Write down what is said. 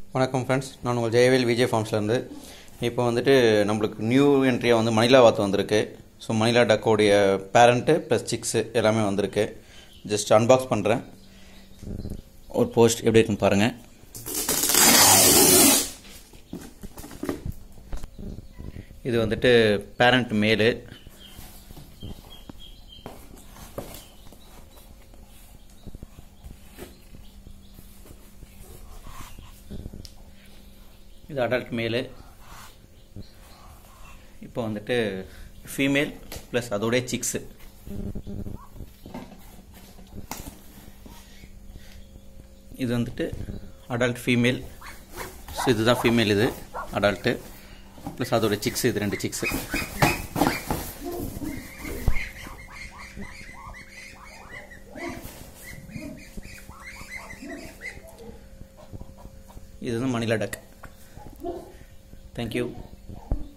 வணக்கம் ஃப்ரெண்ட்ஸ் நான் உங்கள் ஜெயவேல் விஜய் ஃபார்ம்ஸ்லேருந்து இப்போ வந்துட்டு நம்மளுக்கு நியூ என்ட்ரியாக வந்து மணிலா வாத்து வந்திருக்கு ஸோ மணிலா டக்கோடைய பேரண்ட்டு ப்ளஸ் சிக்ஸு எல்லாமே வந்திருக்கு ஜஸ்ட் அன்பாக்ஸ் பண்ணுறேன் ஒரு போஸ்ட் எப்படி இருக்குன்னு பாருங்கள் இது வந்துட்டு பேரண்ட் மேலு இது அடல்ட் மேலு இப்போ வந்துட்டு ஃபீமேல் ப்ளஸ் அதோடைய சிக்ஸு இது வந்துட்டு அடல்ட் ஃபீமேல் ஸோ இதுதான் ஃபீமேல் இது அடல்ட்டு ப்ளஸ் அதோட சிக்ஸ் இது ரெண்டு சிக்ஸு இது வந்து மணிலா டக் தேங்க்யூ